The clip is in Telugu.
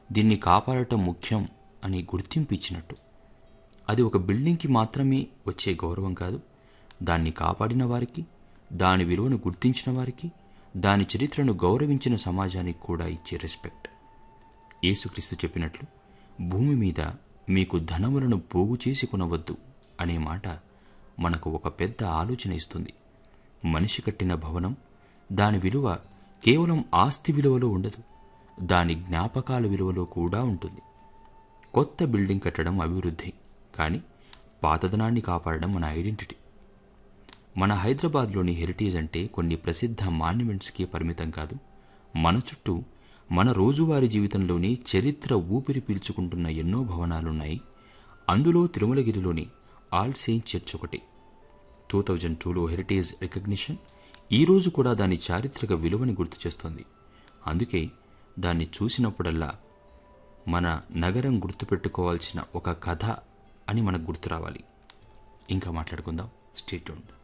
దీన్ని కాపాడటం ముఖ్యం అని గుర్తింపు ఇచ్చినట్టు అది ఒక బిల్డింగ్కి మాత్రమే వచ్చే గౌరవం కాదు దాన్ని కాపాడిన వారికి దాని విలువను గుర్తించిన వారికి దాని చరిత్రను గౌరవించిన సమాజానికి కూడా ఇచ్చే రెస్పెక్ట్ యేసుక్రీస్తు చెప్పినట్లు భూమి మీద మీకు ధనములను పోగు చేసి కొనవద్దు అనే మాట మనకు ఒక పెద్ద ఆలోచన ఇస్తుంది మనిషి కట్టిన భవనం దాని విలువ కేవలం ఆస్తి విలువలో ఉండదు దాని జ్ఞాపకాల విలువలో కూడా ఉంటుంది కొత్త బిల్డింగ్ కట్టడం అభివృద్ధి కానీ పాతదనాన్ని కాపాడడం మన ఐడెంటిటీ మన హైదరాబాద్లోని హెరిటేజ్ అంటే కొన్ని ప్రసిద్ధ మాన్యుమెంట్స్కి పరిమితం కాదు మన చుట్టూ మన రోజువారీ జీవితంలోని చరిత్ర ఊపిరి పీల్చుకుంటున్న ఎన్నో భవనాలున్నాయి అందులో తిరుమలగిరిలోని ఆల్ సెయింట్ చర్చ్ ఒకటి టూ థౌజండ్ టూలో హెరిటేజ్ రికగ్నిషన్ ఈ రోజు కూడా దాని చారిత్రక విలువని గుర్తు చేస్తోంది అందుకే దాన్ని చూసినప్పుడల్లా మన నగరం గుర్తుపెట్టుకోవాల్సిన ఒక కథ అని మనకు గుర్తు రావాలి ఇంకా మాట్లాడుకుందాం స్టేట్